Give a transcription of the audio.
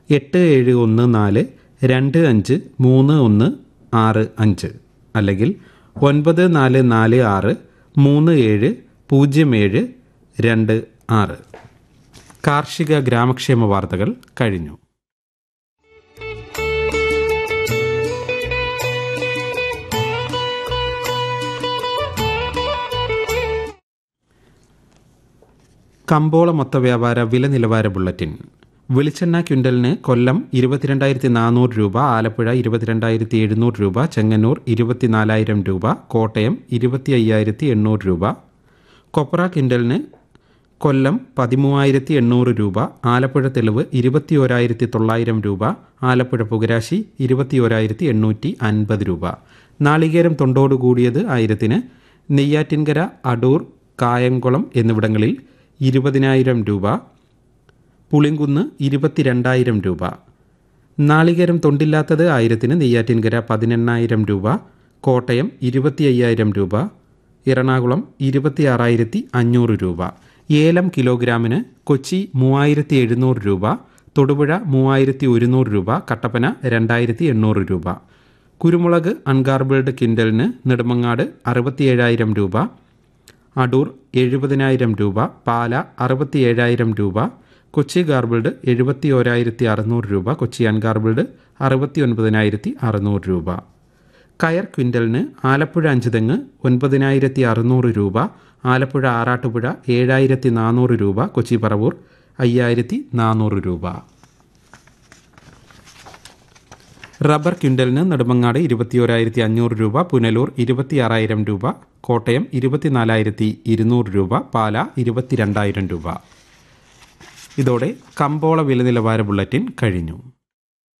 എട്ട് ഏഴ് ഒന്ന് നാല് രണ്ട് അഞ്ച് മൂന്ന് ഒന്ന് ആറ് അഞ്ച് അല്ലെങ്കിൽ ഒൻപത് നാല് നാല് ആറ് മൂന്ന് ഏഴ് പൂജ്യം ഏഴ് രണ്ട് ആറ് കാർഷിക ഗ്രാമക്ഷേമ വാർത്തകൾ കഴിഞ്ഞു കമ്പോള മൊത്ത വ്യാപാര വില നിലവാര ബുള്ളറ്റിൻ വെളിച്ചെണ്ണ ക്വിൻ്റലിന് കൊല്ലം ഇരുപത്തിരണ്ടായിരത്തി നാനൂറ് രൂപ ആലപ്പുഴ ഇരുപത്തിരണ്ടായിരത്തി എഴുന്നൂറ് രൂപ ചെങ്ങന്നൂർ ഇരുപത്തിനാലായിരം രൂപ കോട്ടയം ഇരുപത്തി അയ്യായിരത്തി എണ്ണൂറ് രൂപ കൊപ്ര ക്വിൻ്റലിന് കൊല്ലം പതിമൂവായിരത്തി എണ്ണൂറ് രൂപ ആലപ്പുഴ തെളിവ് ഇരുപത്തി ഓരായിരത്തി തൊള്ളായിരം രൂപ ആലപ്പുഴ പുകരാശി ഇരുപത്തി ഓരായിരത്തി എണ്ണൂറ്റി അൻപത് രൂപ നാളികേരം തൊണ്ടോട് കൂടിയത് ആയിരത്തിന് നെയ്യാറ്റിൻകര അടൂർ കായംകുളം എന്നിവിടങ്ങളിൽ ഇരുപതിനായിരം രൂപ പുളിങ്കുന്ന് ഇരുപത്തിരണ്ടായിരം രൂപ നാളികേരം തൊണ്ടില്ലാത്തത് ആയിരത്തിന് നെയ്യാറ്റിൻകര പതിനെണ്ണായിരം രൂപ കോട്ടയം ഇരുപത്തി അയ്യായിരം രൂപ എറണാകുളം ഇരുപത്തി ആറായിരത്തി അഞ്ഞൂറ് രൂപ ഏലം കിലോഗ്രാമിന് കൊച്ചി മൂവായിരത്തി എഴുന്നൂറ് രൂപ തൊടുപുഴ മൂവായിരത്തി ഒരുന്നൂറ് രൂപ കട്ടപ്പന രണ്ടായിരത്തി എണ്ണൂറ് രൂപ കുരുമുളക് അൺഗാർബിൾഡ് കിൻഡലിന് നെടുമങ്ങാട് അറുപത്തിയേഴായിരം രൂപ അടൂർ എഴുപതിനായിരം രൂപ പാല അറുപത്തി ഏഴായിരം രൂപ കൊച്ചി ഗാർബിൾഡ് എഴുപത്തി ഓരായിരത്തി അറുന്നൂറ് രൂപ കൊച്ചി അൺഗാർബിൾഡ് അറുപത്തി ഒൻപതിനായിരത്തി അറുന്നൂറ് രൂപ കയർ ക്വിൻ്റലിന് ആലപ്പുഴ അഞ്ചുതെങ്ങ് ഒൻപതിനായിരത്തി അറുന്നൂറ് രൂപ ആലപ്പുഴ ആറാട്ടുപുഴ ഏഴായിരത്തി നാനൂറ് രൂപ കൊച്ചി പറവൂർ അയ്യായിരത്തി നാനൂറ് രൂപ റബ്ബർ ക്വിൻ്റലിന് നെടുമങ്ങാട് ഇരുപത്തിയോരായിരത്തി അഞ്ഞൂറ് രൂപ പുനലൂർ ഇരുപത്തിയാറായിരം രൂപ കോട്ടയം ഇരുപത്തിനാലായിരത്തി ഇരുന്നൂറ് രൂപ പാല ഇരുപത്തിരണ്ടായിരം രൂപ ഇതോടെ കമ്പോള വില നിലവാര ബുള്ളറ്റിൻ കഴിഞ്ഞു